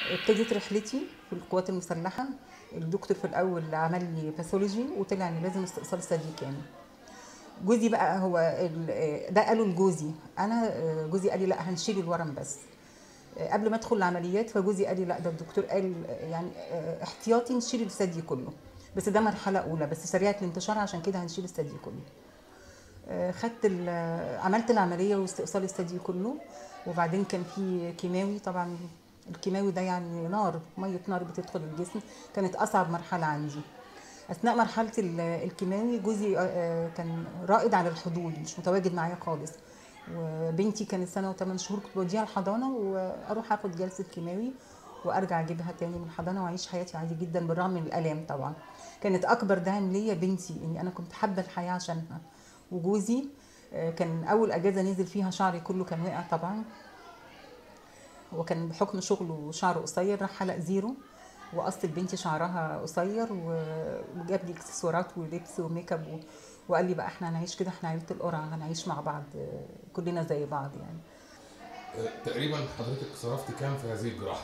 ابتدت رحلتي في القوات المسلحه الدكتور في الاول عمل لي باثولوجي وطلع ان لازم استئصال ثدي كامل جوزي بقى هو ال- ده قالوا لجوزي انا جوزي قال لي لا هنشيل الورم بس قبل ما ادخل العمليات فجوزي قال لي لا ده الدكتور قال يعني احتياطي نشيل الثدي كله بس ده مرحله اولى بس سريعه الانتشار عشان كده هنشيل الثدي كله خدت ال- عملت العمليه واستئصال الثدي كله وبعدين كان في كيماوي طبعا الكيماوي ده يعني نار ميه نار بتدخل الجسم كانت اصعب مرحله عندي اثناء مرحله ال- الكيماوي جوزي آه، كان رائد على الحضور مش متواجد معايا خالص وبنتي كانت سنه وثمان شهور كنت بوديها الحضانه واروح اخد جلسه كيماوي وارجع اجيبها تاني من الحضانه واعيش حياتي عادي جدا بالرغم من الالام طبعا كانت اكبر دعم ليا بنتي اني انا كنت حابه الحياه عشانها وجوزي آه، كان اول اجازه نزل فيها شعري كله كان واقع طبعا هو كان بحكم شغله شعره قصير راح حلق زيرو وقصت بنتي شعرها قصير و- وجاب لي اكسسوارات ولبس وميك اب و- وقال لي بقى احنا هنعيش كده احنا عيله القرعه هنعيش مع بعض آه، كلنا زي بعض يعني آه، تقريبا حضرتك صرفتي كام في هذه الجراحه؟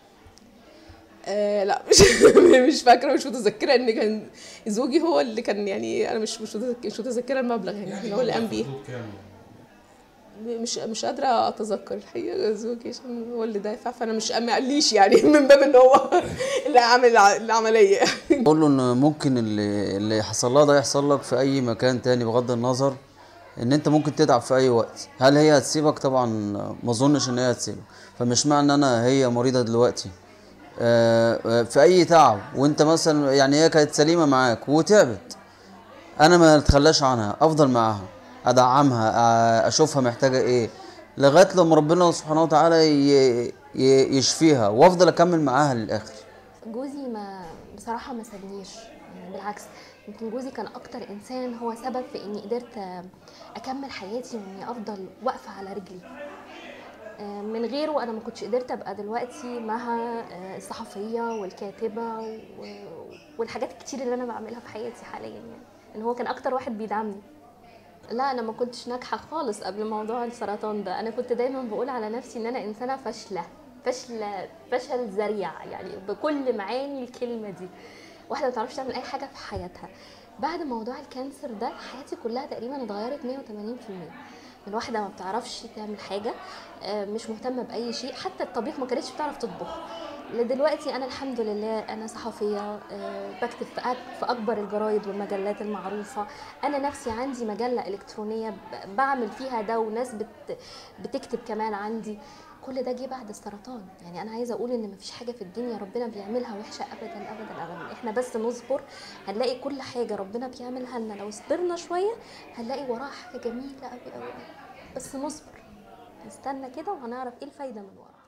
آه لا مش مش فاكره مش متذكره ان كان زوجي هو اللي كان يعني انا مش مش متذكره مش متذكره المبلغ يعني هو اللي قام بيه حدود كام؟ مش مش قادره اتذكر الحقيقه زوجي عشان هو اللي دافع فانا مش ما قاليش يعني من باب ان هو اللي عامل الع- العمليه بقول له ان ممكن اللي اللي حصل لها ده يحصل لك في اي مكان تاني بغض النظر ان انت ممكن تتعب في اي وقت هل هي هتسيبك طبعا ما اظنش ان هي هتسيبك فمش معنى ان انا هي مريضه دلوقتي آه، آه، في اي تعب وانت مثلا يعني هي كانت سليمه معاك وتعبت انا ما اتخلاش عنها افضل معاها ادعمها آه، اشوفها محتاجه ايه لغايه لما ربنا سبحانه وتعالى ي- ي- يشفيها وافضل اكمل معاها للاخر جوزي ما بصراحة ما سابنيش يعني بالعكس يمكن جوزي كان أكتر إنسان هو سبب في إني قدرت أكمل حياتي وإني أفضل واقفة على رجلي آه، من غيره أنا ما كنتش قدرت أبقى دلوقتي مع آه، الصحفية والكاتبة و- والحاجات الكتير اللي أنا بعملها في حياتي حاليا يعني إن هو كان أكتر واحد بيدعمني لا انا ما كنتش ناجحه خالص قبل موضوع السرطان ده انا كنت دايما بقول على نفسي ان انا انسانه فاشله فاشله فشل ذريع يعني بكل معاني الكلمه دي واحده ما بتعرفش تعمل اي حاجه في حياتها بعد موضوع الكانسر ده حياتي كلها تقريبا اتغيرت 180% من واحده ما بتعرفش تعمل حاجه آه، مش مهتمه باي شيء حتى الطبيخ ما كانتش بتعرف تطبخ لدلوقتي انا الحمد لله انا صحفيه آه، بكتب في أك- في اكبر الجرايد والمجلات المعروفه انا نفسي عندي مجله الكترونيه ب- بعمل فيها ده وناس بت بتكتب كمان عندي كل ده جه بعد السرطان يعني انا عايزه اقول ان مفيش حاجه في الدنيا ربنا بيعملها وحشه ابدا ابدا ابدا احنا بس نصبر هنلاقي كل حاجه ربنا بيعملها لنا لو صبرنا شويه هنلاقي وراها حاجه جميله قوي قوي بس نصبر نستنى كده وهنعرف ايه الفايده من وراها